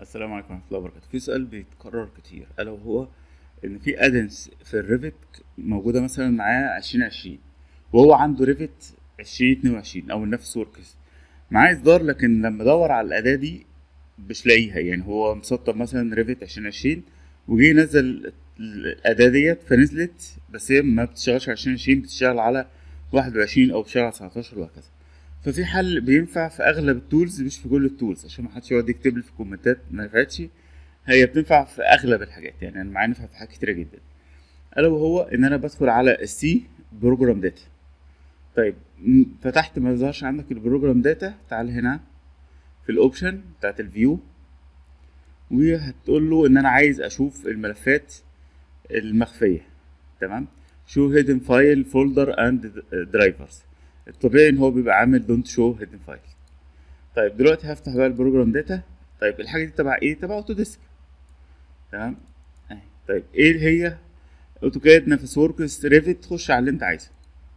السلام عليكم ورحمة الله وبركاته في سؤال بيتكرر كتير ألا وهو إن في أدنس في الريفت موجودة مثلا معاه عشرين عشرين وهو عنده ريفت عشرين اتنين وعشرين أو نفس وركس معاه إصدار لكن لما دور على الأداة دي مش لاقيها يعني هو مسطب مثلا ريفت عشرين عشرين وجي ينزل الأداة ديت فنزلت بس هي ما بتشتغلش على عشرين عشرين بتشتغل على واحد وعشرين أو بتشتغل على تسعتاشر وهكذا ففي حل بينفع في اغلب التولز مش في كل التولز عشان ما حدش يقعد يكتب لي في الكومنتات ما نفعتش هي بتنفع في اغلب الحاجات يعني انا معايا نفع في حاجات كتيره جدا الا وهو ان انا بدخل على السي بروجرام داتا طيب م- فتحت ما يظهرش عندك البروجرام داتا تعال هنا في الاوبشن بتاعت الفيو وهتقول له ان انا عايز اشوف الملفات المخفيه تمام شو هيدن فايل فولدر اند درايفرز الطبيعي ان هو بيبقى عامل دونت شو هيدن فايل طيب دلوقتي هفتح بقى البروجرام داتا طيب الحاجه دي تبع ايه تبع اوتوديسك تمام اهي طيب ايه هي اوتوكاد نفس وركس ريفت تخش على اللي انت عايزه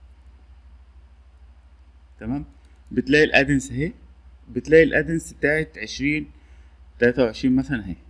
تمام بتلاقي الادنس اهي بتلاقي الادنس بتاعت عشرين تلاتة وعشرين مثلا اهي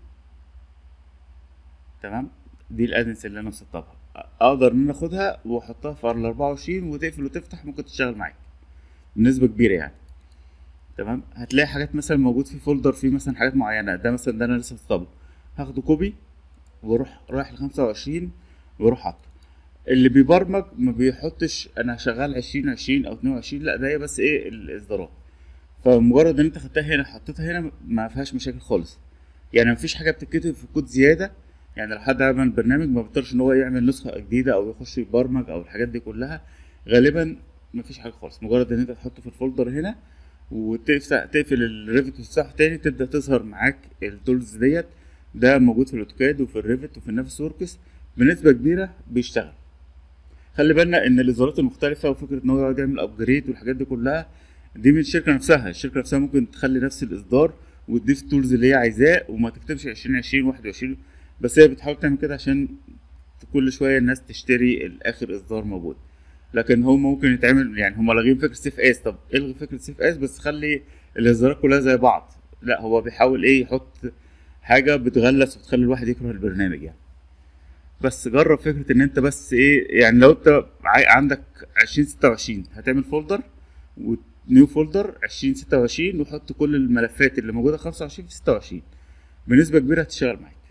تمام دي الادنس اللي انا مسطبها اقدر ان انا اخدها واحطها في ال 24 وتقفل وتفتح ممكن تشتغل معاك بنسبه كبيره يعني تمام هتلاقي حاجات مثلا موجود في فولدر فيه مثلا حاجات معينه ده مثلا ده انا لسه مسطبه هاخده كوبي واروح رايح ل 25 واروح حاطه اللي بيبرمج ما بيحطش انا شغال 20 20 او 22 لا ده هي بس ايه الاصدارات فمجرد ان انت خدتها هنا حطيتها هنا ما فيهاش مشاكل خالص يعني مفيش حاجه بتتكتب في الكود زياده يعني لو حد عمل برنامج ما بيقدرش ان هو يعمل نسخه جديده او يخش يبرمج او الحاجات دي كلها غالبا مفيش حاجه خالص مجرد ان انت تحطه في الفولدر هنا وتفتح تقفل الريفت وتفتحه تاني تبدا تظهر معاك التولز ديت ده موجود في الاوتوكاد وفي الريفت وفي النفس وركس بنسبه كبيره بيشتغل خلي بالنا ان الاصدارات المختلفه وفكره ان هو يقعد يعمل ابجريد والحاجات دي كلها دي من الشركه نفسها الشركه نفسها ممكن تخلي نفس الاصدار وتضيف التولز اللي هي عايزاه وما تكتبش 2020 21 بس هي بتحاول تعمل كده عشان كل شويه الناس تشتري الاخر اصدار موجود لكن هو ممكن يتعمل يعني هم لاغين فكره سيف اس طب الغي فكره سيف اس بس خلي الاصدارات كلها زي بعض لا هو بيحاول ايه يحط حاجه بتغلس وتخلي الواحد يكره البرنامج يعني بس جرب فكره ان انت بس ايه يعني لو انت عاي- عندك 2026 هتعمل فولدر ونيو فولدر 2026 وحط كل الملفات اللي موجوده 25 في 26 بنسبه كبيره هتشتغل معاك